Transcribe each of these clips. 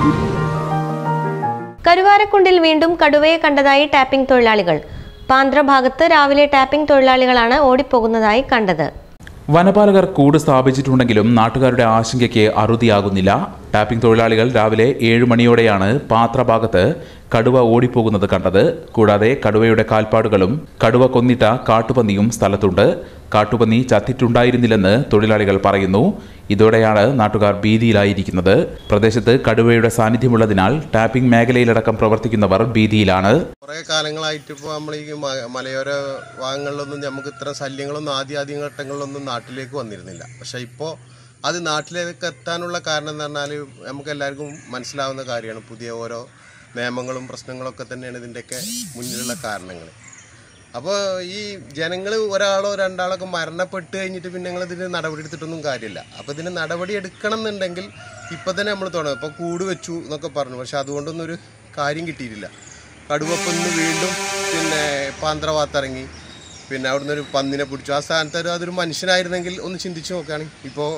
കരുവാരക്കുണ്ടിൽ വീണ്ടും കടുവയെ കണ്ടതായി ടാപ്പിംഗ് തൊഴിലാളികൾ പാന്ത്ര ഭാഗത്ത് രാവിലെ ടാപ്പിംഗ് തൊഴിലാളികളാണ് ഓടിപ്പോകുന്നതായി കണ്ടത് വനപാലകർ കൂട് സ്ഥാപിച്ചിട്ടുണ്ടെങ്കിലും നാട്ടുകാരുടെ ആശങ്കയ്ക്ക് അറുതിയാകുന്നില്ല ടാപ്പിംഗ് തൊഴിലാളികൾ രാവിലെ ഏഴ് മണിയോടെയാണ് പാത്ര ഭാഗത്ത് കടുവ ഓടിപ്പോകുന്നത് കണ്ടത് കൂടാതെ കടുവയുടെ കാൽപ്പാടുകളും കടുവ കൊന്നിട്ട കാട്ടുപന്നിയും സ്ഥലത്തുണ്ട് കാട്ടുപന്നി ചത്തിട്ടുണ്ടായിരുന്നില്ലെന്ന് തൊഴിലാളികൾ പറയുന്നു ഇതോടെയാണ് നാട്ടുകാർ ഭീതിയിലായിരിക്കുന്നത് പ്രദേശത്ത് കടുവയുടെ സാന്നിധ്യമുള്ളതിനാൽ ടാപ്പിംഗ് മേഖലയിലടക്കം പ്രവർത്തിക്കുന്നവർ ഭീതിയിലാണ് കുറേ കാലങ്ങളായിട്ട് ഇപ്പോൾ നമ്മൾ ഈ മ- മലയോര ഭാഗങ്ങളിലൊന്നും നമുക്ക് ഇത്തരം ശല്യങ്ങളൊന്നും ആദ്യ ആദ്യ ഘട്ടങ്ങളിലൊന്നും നാട്ടിലേക്ക് വന്നിരുന്നില്ല പക്ഷേ ഇപ്പോൾ അത് നാട്ടിലേക്ക് എത്താനുള്ള കാരണം എന്ന് പറഞ്ഞാൽ നമുക്ക് എല്ലാവർക്കും മനസ്സിലാവുന്ന കാര്യമാണ് പുതിയ ഓരോ നിയമങ്ങളും പ്രശ്നങ്ങളൊക്കെ തന്നെയാണ് ഇതിൻ്റെയൊക്കെ മുന്നിലുള്ള കാരണങ്ങൾ അപ്പോൾ ഈ ജനങ്ങൾ ഒരാളോ രണ്ടാളോ ഒക്കെ മരണപ്പെട്ട് കഴിഞ്ഞിട്ട് പിന്നെ ഞങ്ങൾ ഇതിന് നടപടി എടുത്തിട്ടൊന്നും കാര്യമില്ല അപ്പോൾ ഇതിന് നടപടി എടുക്കണം എന്നുണ്ടെങ്കിൽ ഇപ്പം തന്നെ നമ്മൾ തുടങ്ങും ഇപ്പോൾ കൂട് വെച്ചു എന്നൊക്കെ പറഞ്ഞു പക്ഷെ അതുകൊണ്ടൊന്നും ഒരു കാര്യം കിട്ടിയിട്ടില്ല കടുവപ്പൊന്ന് വീണ്ടും പിന്നെ പാന്ത്രവാത്തിറങ്ങി പിന്നെ അവിടുന്ന് ഒരു പന്നിനെ പിടിച്ചു ആ സ്ഥാനത്ത് ഒരു അതൊരു മനുഷ്യനായിരുന്നെങ്കിൽ ഒന്ന് ചിന്തിച്ച് നോക്കുകയാണെങ്കിൽ ഇപ്പോൾ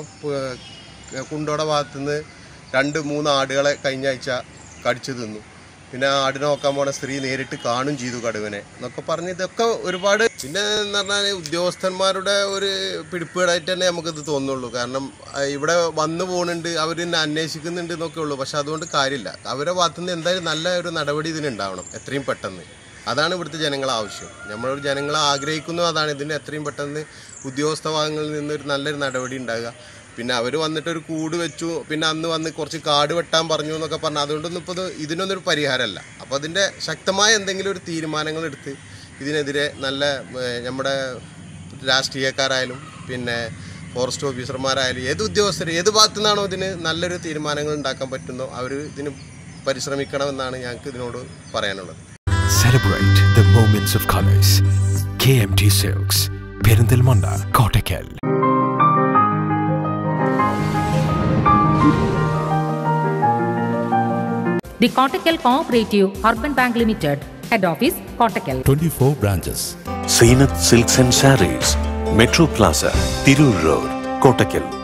കുണ്ടോടെ ഭാഗത്തുനിന്ന് രണ്ട് മൂന്ന് ആടുകളെ കഴിഞ്ഞ ആഴ്ച കടിച്ചു തിന്നു പിന്നെ ആ ആടിനെ നോക്കാൻ പോണ സ്ത്രീ നേരിട്ട് കാണും ചെയ്തു കടുവനെ എന്നൊക്കെ പറഞ്ഞ് ഇതൊക്കെ ഒരുപാട് പിന്നെ എന്ന് പറഞ്ഞാൽ ഉദ്യോഗസ്ഥന്മാരുടെ ഒരു പിടിപ്പേടായിട്ട് തന്നെ നമുക്കിത് തോന്നുള്ളൂ കാരണം ആ, ഇവിടെ വന്നു പോകുന്നുണ്ട് അവർ എന്നെ അന്വേഷിക്കുന്നുണ്ട് എന്നൊക്കെ ഉള്ളൂ പക്ഷെ അതുകൊണ്ട് കാര്യമില്ല അവരുടെ ഭാഗത്തുനിന്ന് എന്തായാലും നല്ല ഒരു നടപടി ഇതിനുണ്ടാവണം എത്രയും പെട്ടെന്ന് അതാണ് ഇവിടുത്തെ ജനങ്ങളെ ആവശ്യം നമ്മളൊരു ജനങ്ങളെ ആഗ്രഹിക്കുന്നു അതാണ് ഇതിന് എത്രയും പെട്ടെന്ന് ഉദ്യോഗസ്ഥ ഭാഗങ്ങളിൽ നിന്ന് ഒരു നല്ലൊരു നടപടി ഉണ്ടാകുക പിന്നെ അവർ വന്നിട്ട് ഒരു കൂട് വെച്ചു പിന്നെ അന്ന് വന്ന് കുറച്ച് കാട് വെട്ടാൻ പറഞ്ഞു എന്നൊക്കെ പറഞ്ഞു അതുകൊണ്ടൊന്നും ഇപ്പോൾ ഇത് ഇതിനൊന്നൊരു പരിഹാരമല്ല അപ്പോൾ അതിൻ്റെ ശക്തമായ എന്തെങ്കിലും ഒരു തീരുമാനങ്ങൾ എടുത്ത് ഇതിനെതിരെ നല്ല ഏഹ്, നമ്മുടെ രാഷ്ട്രീയക്കാരായാലും പിന്നെ ഫോറസ്റ്റ് ഓഫീസർമാരായാലും ഏത് ഉദ്യോഗസ്ഥർ ഏത് ഭാഗത്തു നിന്നാണോ ഇതിന് നല്ലൊരു തീരുമാനങ്ങൾ ഉണ്ടാക്കാൻ പറ്റുന്നോ അവർ ഇതിന് പരിശ്രമിക്കണമെന്നാണ് ഞങ്ങൾക്ക് ഇതിനോട് പറയാനുള്ളത് Celebrate the moments of colors. KMT Silks, Perindalmanda, Kottakkal. The Kottakkal Cooperative Urban Bank Limited, Head Office, Kottakkal. 24 branches. Seenat Silks and Sarees, Metro Plaza, Tirur Road, Kottakkal.